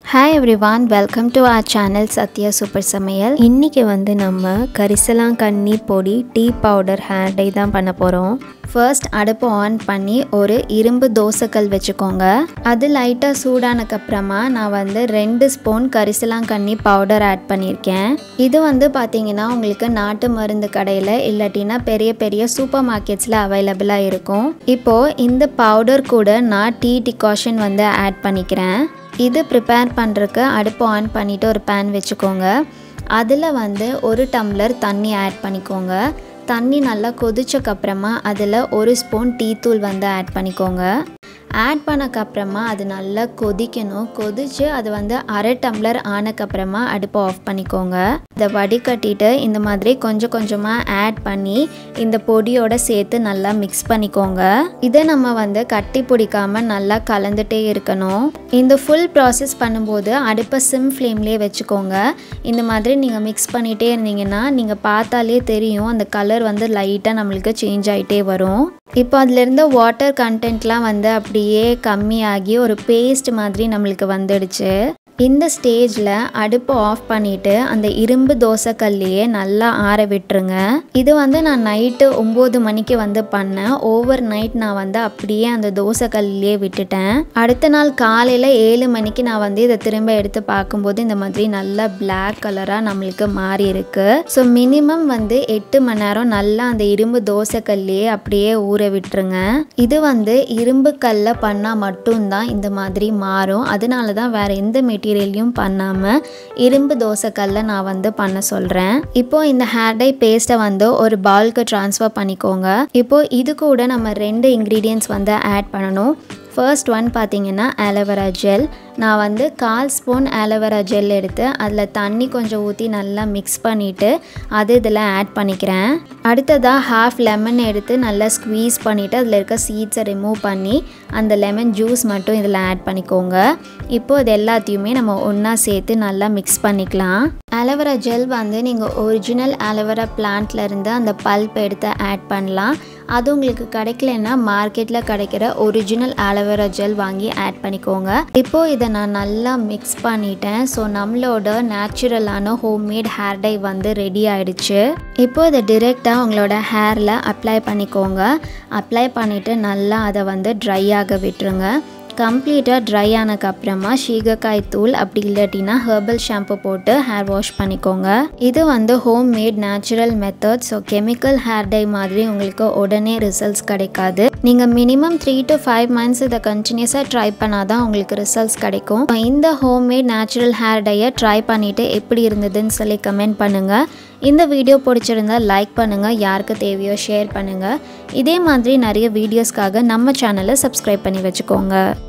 hi everyone welcome to our channel Sathya super சமையல் இன்றைக்கி வந்து நம்ம கரிசலாங்கண்ணி பொடி டீ பவுடர் ஹேர் டை தான் பண்ண போகிறோம் ஃபர்ஸ்ட் அடுப்பு ஆன் பண்ணி ஒரு இரும்பு தோசைக்கல் வச்சுக்கோங்க அது லைட்டாக சூடானக்கப்புறமா நான் வந்து ரெண்டு ஸ்பூன் கரிசலாங்கண்ணி பவுடர் ஆட் பண்ணியிருக்கேன் இது வந்து பார்த்தீங்கன்னா உங்களுக்கு நாட்டு மருந்து கடையில் இல்லாட்டினா பெரிய பெரிய சூப்பர் மார்க்கெட்ஸில் அவைலபிளாக இருக்கும் இப்போது இந்த பவுடர் கூட நான் டீ டிகாஷன் வந்து ஆட் பண்ணிக்கிறேன் இது ப்ரிப்பேர் பண்ணுறதுக்கு அடுப்பு ஆன் பண்ணிவிட்டு ஒரு பேன் வச்சுக்கோங்க அதில் வந்து ஒரு டம்ளர் தண்ணி ஆட் பண்ணிக்கோங்க தண்ணி நல்லா கொதிச்சக்கப்புறமா அதில் ஒரு ஸ்பூன் டீ தூள் வந்து ஆட் பண்ணிக்கோங்க ஆட் பண்ணக்கப்புறமா அது நல்லா கொதிக்கணும் கொதித்து அது வந்து அரை டம்ளர் ஆனக்கப்புறமா அடுப்பை ஆஃப் பண்ணிக்கோங்க இதை வடிகட்டிட்டு இந்த மாதிரி கொஞ்சம் கொஞ்சமாக ஆட் பண்ணி இந்த பொடியோட சேர்த்து நல்லா மிக்ஸ் பண்ணிக்கோங்க இதை நம்ம வந்து கட்டி பிடிக்காம நல்லா கலந்துட்டே இருக்கணும் இந்த ஃபுல் ப்ராசஸ் பண்ணும்போது அடுப்பை சிம் ஃப்ளேம்லேயே வச்சுக்கோங்க இந்த மாதிரி நீங்கள் மிக்ஸ் பண்ணிகிட்டே இருந்தீங்கன்னா நீங்கள் பார்த்தாலே தெரியும் அந்த கலர் வந்து லைட்டாக நம்மளுக்கு சேஞ்ச் ஆகிட்டே வரும் இப்போ அதுலேருந்து வாட்டர் கண்டென்ட்லாம் வந்து அப்படியே கம்மியாகி ஒரு பேஸ்ட் மாதிரி நம்மளுக்கு வந்துடுச்சு இந்த ஸ்டேஜில் அடுப்பு ஆஃப் பண்ணிவிட்டு அந்த இரும்பு தோசைக்கல்லையே நல்லா ஆற விட்டுருங்க இது வந்து நான் நைட்டு ஒம்பது மணிக்கு வந்து பண்ணேன் ஓவர் நைட் நான் வந்து அப்படியே அந்த தோசைக்கல்லையே விட்டுட்டேன் அடுத்த நாள் காலையில் ஏழு மணிக்கு நான் வந்து இதை திரும்ப எடுத்து பார்க்கும்போது இந்த மாதிரி நல்லா பிளாக் கலராக நம்மளுக்கு மாறி இருக்கு ஸோ மினிமம் வந்து எட்டு மணி நேரம் நல்லா அந்த இரும்பு தோசைக்கல்லையே அப்படியே ஊற விட்டுருங்க இது வந்து இரும்பு கல்ல பண்ணால் மட்டும்தான் இந்த மாதிரி மாறும் அதனால தான் வேற எந்த மெட்டீரியலையும் பண்ணாமல் இரும்பு தோசைக்கல்ல நான் வந்து பண்ண சொல்கிறேன் இப்போ இந்த ஹேர் டை பேஸ்ட்டை வந்து ஒரு பவுலுக்கு ட்ரான்ஸ்ஃபர் பண்ணிக்கோங்க இப்போ இது கூட நம்ம ரெண்டு இன்க்ரீடியன்ட்ஸ் வந்து ஆட் பண்ணணும் ஃபர்ஸ்ட் ஒன் பார்த்தீங்கன்னா ஆலோவேரா ஜெல் நான் வந்து கால் ஸ்பூன் ஆலோவேரா ஜெல் எடுத்து அதில் தண்ணி கொஞ்சம் ஊற்றி நல்லா மிக்ஸ் பண்ணிவிட்டு அது இதில் ஆட் பண்ணிக்கிறேன் அடுத்ததாக ஹாஃப் லெமன் எடுத்து நல்லா ஸ்க்வீஸ் பண்ணிவிட்டு அதில் இருக்க சீட்ஸை ரிமூவ் பண்ணி அந்த லெமன் ஜூஸ் மட்டும் இதில் ஆட் பண்ணிக்கோங்க இப்போது இது எல்லாத்தையுமே நம்ம ஒன்றா சேர்த்து நல்லா மிக்ஸ் பண்ணிக்கலாம் ஆலோவேரா ஜெல் வந்து நீங்கள் ஒரிஜினல் ஆலோவேரா பிளான்ட்லேருந்து அந்த பல்ப் எடுத்து ஆட் பண்ணலாம் அது உங்களுக்கு கிடைக்கலன்னா மார்க்கெட்டில் கிடைக்கிற ஒரிஜினல் ஆலோவேரா ஜெல் வாங்கி ஆட் பண்ணிக்கோங்க இப்போ இதை நான் நல்லா மிக்ஸ் பண்ணிட்டேன் ஸோ நம்மளோட நேச்சுரலான ஹோம்மேட் ஹேர் டை வந்து ரெடி ஆயிடுச்சு இப்போ இதை டிரெக்டாக உங்களோட ஹேரில் அப்ளை பண்ணிக்கோங்க அப்ளை பண்ணிவிட்டு நல்லா அதை வந்து ட்ரை ஆக விட்டுருங்க கம்ப்ளீட்டாக ட்ரை ஆனதுக்கப்புறமா சீகக்காய் தூள் அப்படி இல்லாட்டினா ஹெர்பல் ஷாம்பு போட்டு ஹேர் வாஷ் பண்ணிக்கோங்க இது வந்து home made natural method so chemical hair dye மாதிரி உங்களுக்கு உடனே ரிசல்ட்ஸ் கிடைக்காது நீங்கள் minimum three to five months இதை கண்டினியூஸாக ட்ரை பண்ணால் தான் உங்களுக்கு ரிசல்ட்ஸ் கிடைக்கும் இந்த ஹோம் மேட் நேச்சுரல் ஹேர் டையை ட்ரை பண்ணிவிட்டு எப்படி இருந்ததுன்னு சொல்லி கமெண்ட் பண்ணுங்கள் இந்த வீடியோ பிடிச்சிருந்தா லைக் பண்ணுங்கள் யாருக்கு தேவையோ ஷேர் பண்ணுங்கள் இதே மாதிரி நிறைய வீடியோஸ்க்காக நம்ம சேனலை சப்ஸ்கிரைப் பண்ணி வச்சுக்கோங்க